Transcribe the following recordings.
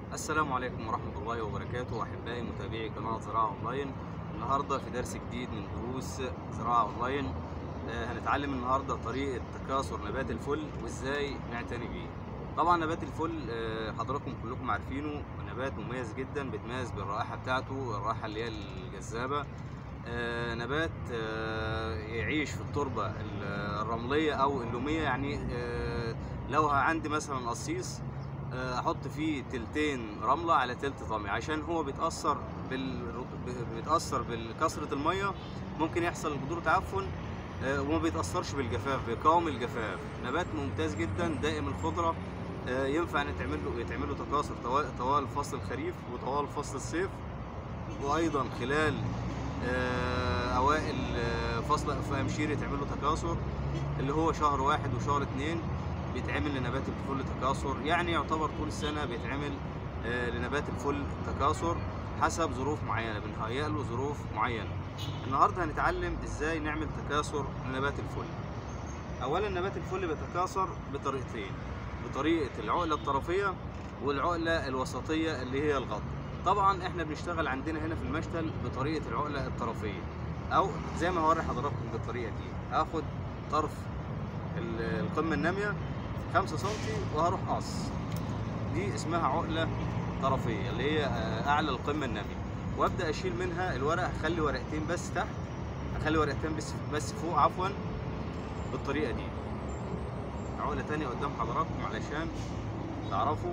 السلام عليكم ورحمة الله وبركاته أحبائي متابعي قناة زراعة أونلاين النهاردة في درس جديد من دروس زراعة أونلاين آه، هنتعلم النهاردة طريقة تكاثر نبات الفل وإزاي نعتني بيه طبعا نبات الفل آه، حضراتكم كلكم عارفينه نبات مميز جدا بيتميز بالرائحة بتاعته الرائحة اللي هي الجذابة آه، نبات آه، يعيش في التربة ال- الرملية أو اللومية يعني آه، لو عندي مثلا قصيص آه، احط فيه تلتين رمله على تلت طمي عشان هو بيتاثر بال ب- بيتاثر بكثره الميه ممكن يحصل جذور تعفن آه، وما بيتاثرش بالجفاف بيقاوم الجفاف نبات ممتاز جدا دائم الخضره آه، ينفع يتعمل له يتعمل له تكاثر طوال- طوال فصل الخريف وطوال فصل الصيف وايضا خلال آه، اوائل آه، فصل فامشير يتعمل له تكاثر اللي هو شهر واحد وشهر اتنين بيتعمل لنبات الفل تكاثر يعني يعتبر طول السنة بيتعمل آه، لنبات الفل تكاثر حسب ظروف معينة بنهيئ له ظروف معينة النهاردة هنتعلم ازاي نعمل تكاثر لنبات الفل اولا نبات الفل بيتكاثر بطريقتين بطريقة العقلة الطرفية والعقلة الوسطية اللي هي الغض طبعا احنا بنشتغل عندنا هنا في المشتل بطريقة العقلة الطرفية او زي ما هوري حضراتكم بالطريقة دي هاخد طرف ال- القمة النامية 5 سم وهروح قص دي اسمها عقلة طرفية اللي هي آه، أعلى القمة النامية وأبدأ أشيل منها الورق أخلي ورقتين بس تحت أخلي ورقتين بس بس فوق عفوا بالطريقة دي عقلة تانية قدام حضراتكم علشان تعرفوا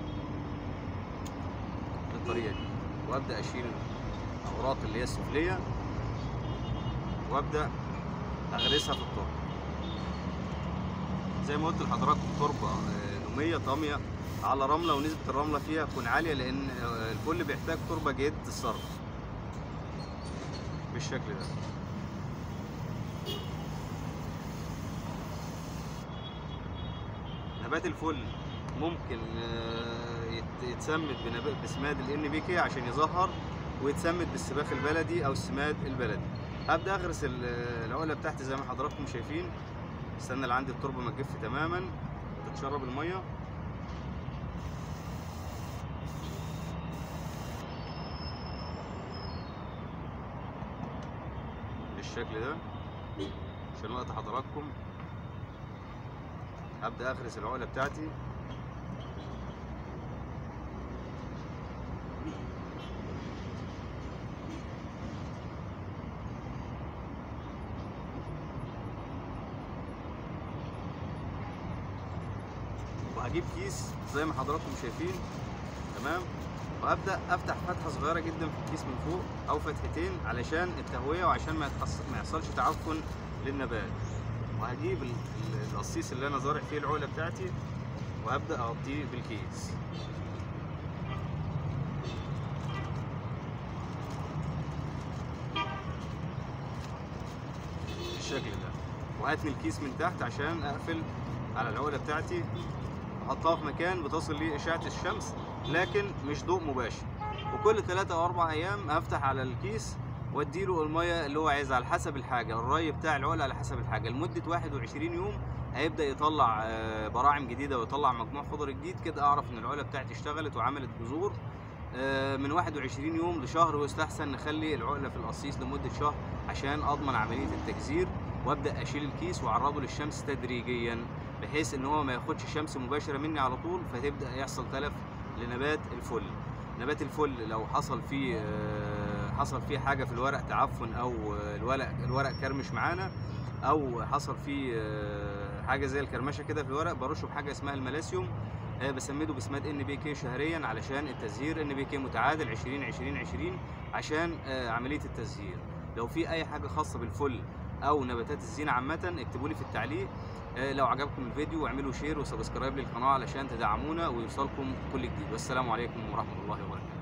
بالطريقة دي وأبدأ أشيل الأوراق اللي هي السفلية وأبدأ أغرسها في التربة زي ما قلت لحضراتكم تربه آه، نوميه طاميه على رمله ونسبه الرمله فيها تكون عاليه لان آه، الفل بيحتاج تربه جيده الصرف بالشكل ده نبات الفل ممكن آه، يت- يتسمد بنب- بسماد ال بي كي عشان يظهر ويتسمد بالسباخ البلدي او السماد البلدي هبدا اغرس ال- العقله بتاعتي زي ما حضراتكم شايفين استنى اللي عندي التربه ما تجف تماما وتتشرب الميه بالشكل ده عشان وقت حضراتكم هبدا اغرس العقله بتاعتي وهجيب كيس زي ما حضراتكم شايفين تمام وابدا افتح فتحه صغيره جدا في الكيس من فوق او فتحتين علشان التهويه وعشان ما يتحص- ما يحصلش تعفن للنبات وهجيب ال- ال- القصيص اللي انا زارع فيه العقله بتاعتي وهبدا اغطيه بالكيس بالشكل ده وهاتني الكيس من تحت عشان اقفل على العقله بتاعتي احطها في مكان بتصل ليه اشعه الشمس لكن مش ضوء مباشر وكل 3 او 4 ايام افتح على الكيس واديله الميه اللي هو عايزها على حسب الحاجه الري بتاع العقله على حسب الحاجه لمده 21 يوم هيبدا يطلع آه، براعم جديده ويطلع مجموع خضر جديد كده اعرف ان العقله بتاعتي اشتغلت وعملت جذور آه، من 21 يوم لشهر ويستحسن نخلي العقله في القصيص لمده شهر عشان اضمن عمليه التجذير وابدا اشيل الكيس واعرضه للشمس تدريجيا بحيث ان هو ما ياخدش شمس مباشره مني على طول فتبدا يحصل تلف لنبات الفل نبات الفل لو حصل فيه آه، حصل فيه حاجه في الورق تعفن او آه، الورق الورق كرمش معانا او حصل فيه آه، حاجه زي الكرمشه كده في الورق برشه بحاجه اسمها الملاسيوم آه، بسمده بسماد ان بي كي شهريا علشان التزهير ان بي كي متعادل 20 20 20 عشان آه، عمليه التزهير لو في اي حاجه خاصه بالفل او نباتات الزينه عامه اكتبوا لي في التعليق آه، لو عجبكم الفيديو اعملوا شير وسبسكرايب للقناه علشان تدعمونا ويوصلكم كل جديد والسلام عليكم ورحمه الله وبركاته